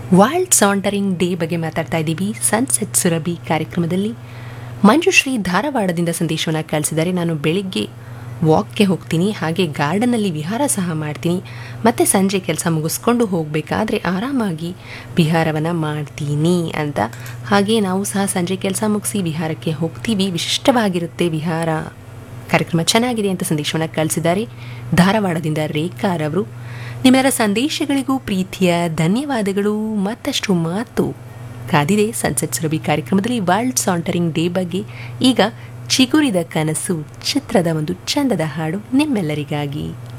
world sauntering day ಬಗ್ಗೆ ಮಾತಾಡ್ತಾ ಇದ್ದೀವಿ ಸನ್ಸೆಟ್ ಸುರಭಿ ಕಾರ್ಯಕ್ರಮದಲ್ಲಿ ಮಂಜುಶ್ರೀ ಧಾರವಾಡದಿಂದ ಸಂದೇಶವನ್ನು ಕಳಿಸಿದ್ದಾರೆ ನಾನು ಬೆಳಿಗ್ಗೆ ವಾಕ್ಗೆ ಹೋಗ್ತೀನಿ ಹಾಗೆ ಗಾರ್ಡನ್ನಲ್ಲಿ ವಿಹಾರ ಸಹ ಮಾಡ್ತೀನಿ ಮತ್ತು ಸಂಜೆ ಕೆಲಸ ಮುಗಿಸ್ಕೊಂಡು ಹೋಗಬೇಕಾದ್ರೆ ಆರಾಮಾಗಿ ವಿಹಾರವನ್ನು ಮಾಡ್ತೀನಿ ಅಂತ ಹಾಗೆ ನಾವು ಸಹ ಸಂಜೆ ಕೆಲಸ ಮುಗಿಸಿ ವಿಹಾರಕ್ಕೆ ಹೋಗ್ತೀವಿ ವಿಶಿಷ್ಟವಾಗಿರುತ್ತೆ ವಿಹಾರ ಕಾರ್ಯಕ್ರಮ ಚೆನ್ನಾಗಿದೆ ಅಂತ ಸಂದೇಶವನ್ನು ಕಳಿಸಿದ್ದಾರೆ ಧಾರವಾಡದಿಂದ ರೇಖಾರವರು ನಿಮ್ಮೆಲ್ಲರ ಸಂದೇಶಗಳಿಗೂ ಪ್ರೀತಿಯ ಧನ್ಯವಾದಗಳು ಮತ್ತಷ್ಟು ಮಾತು ಕಾದಿದೆ ಸನ್ಸೆಟ್ ಸುರಭಿ ಕಾರ್ಯಕ್ರಮದಲ್ಲಿ ವರ್ಲ್ಡ್ ಸಾಂಟರಿಂಗ್ ಡೇ ಬಗ್ಗೆ ಈಗ ಚಿಗುರಿದ ಕನಸು ಚಿತ್ರದ ಒಂದು ಚಂದದ ಹಾಡು ನಿಮ್ಮೆಲ್ಲರಿಗಾಗಿ